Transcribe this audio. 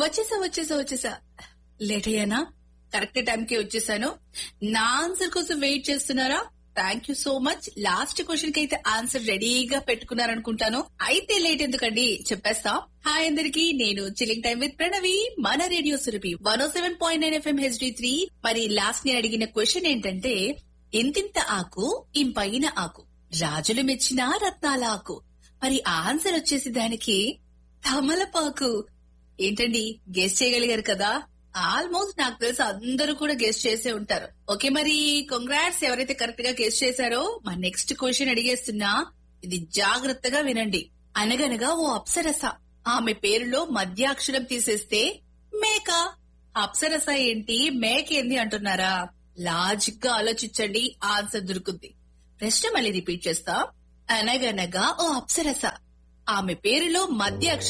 వచ్చేసా వచ్చేసా వచ్చేసా లేట్ అయ్యానా కరెక్ట్ టైం కి వచ్చేసాను నా ఆన్సర్ కోసం వెయిట్ చేస్తున్నారా thank you so much last question కి అయితే ఆన్సర్ రెడీగా పెట్టుకున్నారనుకుంటాను అయితే లేట్ ఎందుకండి చెప్పేస్తా హాయ్ అందరికి నేను చిల్లింగ్ టైం విత్ ప్రణవి మన radio Surabhi one seven point nine FM HD three మరి లాస్ట్ నేను అడిగిన క్వశ్చన్ ఏంటంటే ఇంతింత ఆకు ఇంపైన ఆకు రాజులు మెచ్చిన రత్నాల ఆకు మరి ఆన్సర్ వచ్చేసి దానికి తమలపాకు ఏంటండి గెస్ట్ చేయగలిగారు కదా ఆల్మోస్ట్ నాకు తెలిసి అందరూ కూడా గెస్ట్ చేసే ఉంటారు ఓకే మరి కంగ్రాట్స్ ఎవరైతే కరెక్ట్ గా గెస్ట్ చేశారో మా నెక్స్ట్ క్వశ్చన్ అడిగేస్తున్నా ఇది జాగ్రత్తగా వినండి అనగనగా ఓ అప్సరస ఆమె పేరులో మధ్యాక్షరం తీసేస్తే మేక అప్సరస ఏంటి మేక ఏంది అంటున్నారా లాజిక్ గా ఆలోచించండి ఆన్సర్ దొరుకుద్ది ప్రశ్న మళ్ళీ రిపీట్ చేస్తా అనగనగా ఓ అప్సరస ఆమె పేరులో మధ్య అక్షరం